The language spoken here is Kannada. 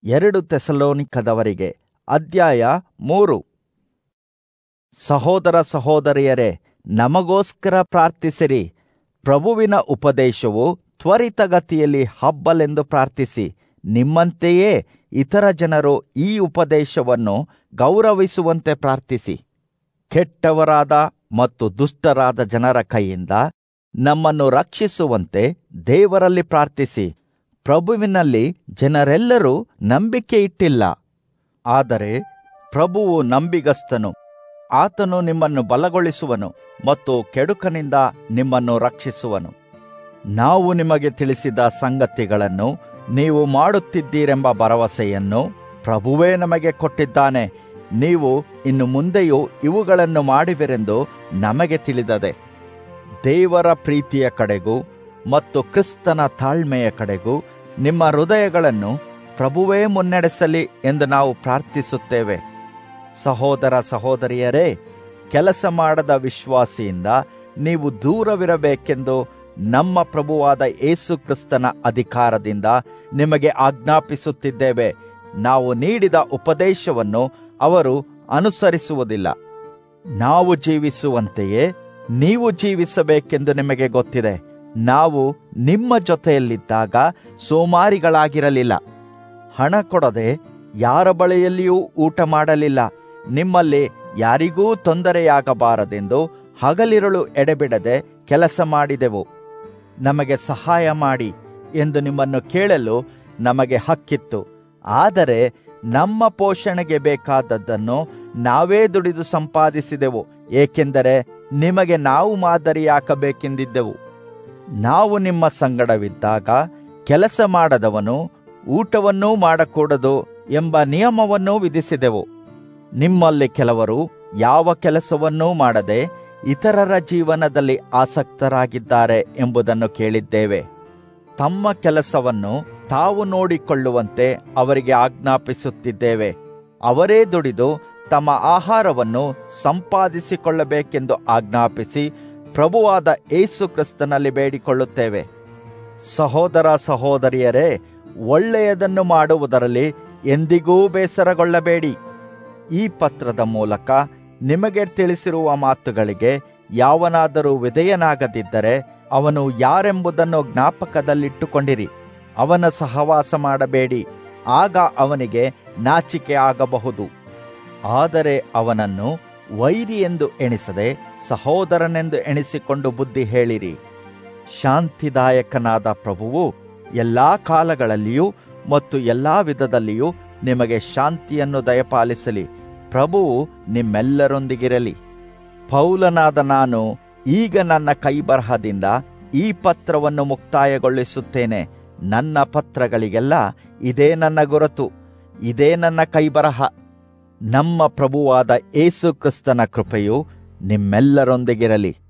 ಎರಡು ತೆಸಲೋನಿಕದವರಿಗೆ ಅಧ್ಯಾಯ ಮೂರು ಸಹೋದರ ಸಹೋದರಿಯರೇ ನಮಗೋಸ್ಕರ ಪ್ರಾರ್ಥಿಸಿರಿ ಪ್ರಭುವಿನ ಉಪದೇಶವು ತ್ವರಿತಗತಿಯಲ್ಲಿ ಹಬ್ಬಲೆಂದು ಪ್ರಾರ್ಥಿಸಿ ನಿಮ್ಮಂತೆಯೇ ಇತರ ಜನರು ಈ ಉಪದೇಶವನ್ನು ಗೌರವಿಸುವಂತೆ ಪ್ರಾರ್ಥಿಸಿ ಕೆಟ್ಟವರಾದ ಮತ್ತು ದುಷ್ಟರಾದ ಜನರ ಕೈಯಿಂದ ನಮ್ಮನ್ನು ರಕ್ಷಿಸುವಂತೆ ದೇವರಲ್ಲಿ ಪ್ರಾರ್ಥಿಸಿ ಪ್ರಭುವಿನಲ್ಲಿ ಜನರೆಲ್ಲರೂ ನಂಬಿಕೆ ಇಟ್ಟಿಲ್ಲ ಆದರೆ ಪ್ರಭುವು ನಂಬಿಗಸ್ತನು ಆತನು ನಿಮ್ಮನ್ನು ಬಲಗೊಳಿಸುವನು ಮತ್ತು ಕೆಡುಕನಿಂದ ನಿಮ್ಮನ್ನು ರಕ್ಷಿಸುವನು ನಾವು ನಿಮಗೆ ತಿಳಿಸಿದ ಸಂಗತಿಗಳನ್ನು ನೀವು ಮಾಡುತ್ತಿದ್ದೀರೆಂಬ ಭರವಸೆಯನ್ನು ಪ್ರಭುವೇ ನಮಗೆ ಕೊಟ್ಟಿದ್ದಾನೆ ನೀವು ಇನ್ನು ಮುಂದೆಯೂ ಇವುಗಳನ್ನು ಮಾಡುವಿರೆಂದು ನಮಗೆ ತಿಳಿದದೆ ದೇವರ ಪ್ರೀತಿಯ ಕಡೆಗೂ ಮತ್ತು ಕ್ರಿಸ್ತನ ತಾಳ್ಮೆಯ ಕಡೆಗೂ ನಿಮ್ಮ ಹೃದಯಗಳನ್ನು ಪ್ರಭುವೇ ಮುನ್ನಡೆಸಲಿ ಎಂದು ನಾವು ಪ್ರಾರ್ಥಿಸುತ್ತೇವೆ ಸಹೋದರ ಸಹೋದರಿಯರೇ ಕೆಲಸ ಮಾಡದ ವಿಶ್ವಾಸಿಯಿಂದ ನೀವು ದೂರವಿರಬೇಕೆಂದು ನಮ್ಮ ಪ್ರಭುವಾದ ಏಸು ಕ್ರಿಸ್ತನ ಅಧಿಕಾರದಿಂದ ನಿಮಗೆ ಆಜ್ಞಾಪಿಸುತ್ತಿದ್ದೇವೆ ನಾವು ನೀಡಿದ ಉಪದೇಶವನ್ನು ಅವರು ಅನುಸರಿಸುವುದಿಲ್ಲ ನಾವು ಜೀವಿಸುವಂತೆಯೇ ನೀವು ಜೀವಿಸಬೇಕೆಂದು ನಿಮಗೆ ಗೊತ್ತಿದೆ ನಾವು ನಿಮ್ಮ ಜೊತೆಯಲ್ಲಿದ್ದಾಗ ಸೋಮಾರಿಗಳಾಗಿರಲಿಲ್ಲ ಹಣ ಕೊಡದೆ ಯಾರ ಬಳಿಯಲ್ಲಿಯೂ ಊಟ ಮಾಡಲಿಲ್ಲ ನಿಮ್ಮಲ್ಲಿ ಯಾರಿಗೂ ತೊಂದರೆಯಾಗಬಾರದೆಂದು ಹಗಲಿರುಳು ಎಡೆಬಿಡದೆ ಕೆಲಸ ಮಾಡಿದೆವು ನಮಗೆ ಸಹಾಯ ಮಾಡಿ ಎಂದು ನಿಮ್ಮನ್ನು ಕೇಳಲು ನಮಗೆ ಹಕ್ಕಿತ್ತು ಆದರೆ ನಮ್ಮ ಪೋಷಣೆಗೆ ಬೇಕಾದದ್ದನ್ನು ನಾವೇ ದುಡಿದು ಸಂಪಾದಿಸಿದೆವು ಏಕೆಂದರೆ ನಿಮಗೆ ನಾವು ಮಾದರಿಯಾಕಬೇಕೆಂದಿದ್ದೆವು ನಾವು ನಿಮ್ಮ ಸಂಗಡವಿದ್ದಾಗ ಕೆಲಸ ಮಾಡದವನು ಊಟವನ್ನೂ ಮಾಡಕೂಡದು ಎಂಬ ನಿಯಮವನ್ನೂ ವಿಧಿಸಿದೆವು ನಿಮ್ಮಲ್ಲಿ ಕೆಲವರು ಯಾವ ಕೆಲಸವನ್ನೂ ಮಾಡದೆ ಇತರರ ಜೀವನದಲ್ಲಿ ಆಸಕ್ತರಾಗಿದ್ದಾರೆ ಎಂಬುದನ್ನು ಕೇಳಿದ್ದೇವೆ ತಮ್ಮ ಕೆಲಸವನ್ನು ತಾವು ನೋಡಿಕೊಳ್ಳುವಂತೆ ಅವರಿಗೆ ಆಜ್ಞಾಪಿಸುತ್ತಿದ್ದೇವೆ ಅವರೇ ದುಡಿದು ತಮ್ಮ ಆಹಾರವನ್ನು ಸಂಪಾದಿಸಿಕೊಳ್ಳಬೇಕೆಂದು ಆಜ್ಞಾಪಿಸಿ ಪ್ರಭುವಾದ ಏಸು ಕ್ರಿಸ್ತನಲ್ಲಿ ಬೇಡಿಕೊಳ್ಳುತ್ತೇವೆ ಸಹೋದರ ಸಹೋದರಿಯರೇ ಒಳ್ಳೆಯದನ್ನು ಮಾಡುವುದರಲ್ಲಿ ಎಂದಿಗೂ ಬೇಸರಗೊಳ್ಳಬೇಡಿ ಈ ಪತ್ರದ ಮೂಲಕ ನಿಮಗೆ ತಿಳಿಸಿರುವ ಮಾತುಗಳಿಗೆ ಯಾವನಾದರೂ ವಿಧೇಯನಾಗದಿದ್ದರೆ ಅವನು ಯಾರೆಂಬುದನ್ನು ಜ್ಞಾಪಕದಲ್ಲಿಟ್ಟುಕೊಂಡಿರಿ ಅವನ ಸಹವಾಸ ಮಾಡಬೇಡಿ ಆಗ ಅವನಿಗೆ ನಾಚಿಕೆ ಆಗಬಹುದು ಆದರೆ ಅವನನ್ನು ವೈರಿ ಎಂದು ಎಣಿಸದೆ ಸಹೋದರನೆಂದು ಎಣಿಸಿಕೊಂಡು ಬುದ್ಧಿ ಹೇಳಿರಿ ಶಾಂತಿದಾಯಕನಾದ ಪ್ರಭುವು ಎಲ್ಲಾ ಕಾಲಗಳಲ್ಲಿಯೂ ಮತ್ತು ಎಲ್ಲಾ ವಿಧದಲ್ಲಿಯೂ ನಿಮಗೆ ಶಾಂತಿಯನ್ನು ದಯಪಾಲಿಸಲಿ ಪ್ರಭುವು ನಿಮ್ಮೆಲ್ಲರೊಂದಿಗಿರಲಿ ಪೌಲನಾದ ನಾನು ಈಗ ನನ್ನ ಕೈಬರಹದಿಂದ ಈ ಪತ್ರವನ್ನು ಮುಕ್ತಾಯಗೊಳಿಸುತ್ತೇನೆ ನನ್ನ ಪತ್ರಗಳಿಗೆಲ್ಲ ಇದೇ ನನ್ನ ಗುರುತು ಇದೇ ನನ್ನ ಕೈಬರಹ ನಮ್ಮ ಪ್ರಭುವಾದ ಏಸು ಕ್ರಿಸ್ತನ ಕೃಪೆಯು ನಿಮ್ಮೆಲ್ಲರೊಂದಿಗಿರಲಿ